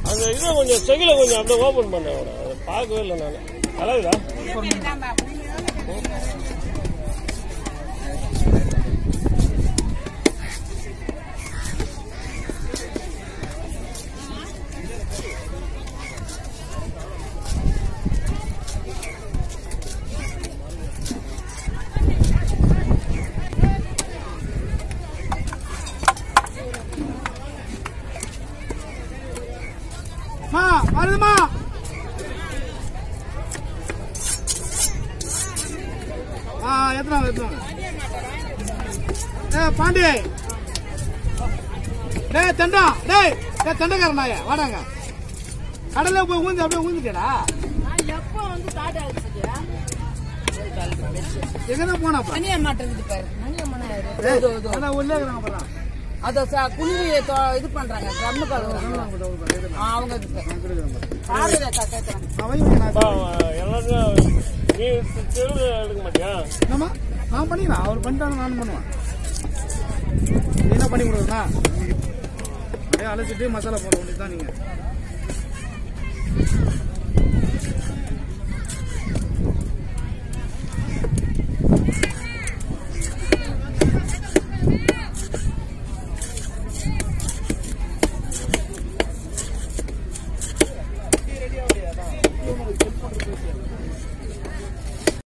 அந்த இதை கொஞ்சம் செகில கொஞ்சம் அப்படியே ஓப்பன் பண்ண அவனை அதை பார்க்கவே இல்லை நான் அழகுதா மா வருதுமா ஆ எத்தனை எத்தனை ஏ பாண்டி டேய் தண்டா டேய் டேய் தண்டக்காரன் நாய வாடாங்க கடல்ல போய் ஊந்து அப்படியே ஊந்துட்டேடா எப்போ வந்து காட்டு அடிச்சிட்டியா எங்கதான் போனாப்பா மணிய மாட்டேங்குது பாரு மணிய ஏய், அதான் உள்ளே இருக்கிறாங்க பாரு அத குழுவி இது பண்றாங்க ட்ரம் கழுவுறாங்க ஆ, அவங்க பாடுற கேட்கறாங்க அப்பா, அவன் எல்லாத்தையும் நீ தெருவு எடுக்க மாட்டியா என்னம்மா நான் பண்ணிக்கிறேன் அவர் பண்ணிட்டாங்க நானும் பண்ணுவேன் நீ என்ன பண்ணி கொடுக்குறா அப்படியே அழைச்சிட்டு மசாலா போட வேண்டியதுதான் நீங்க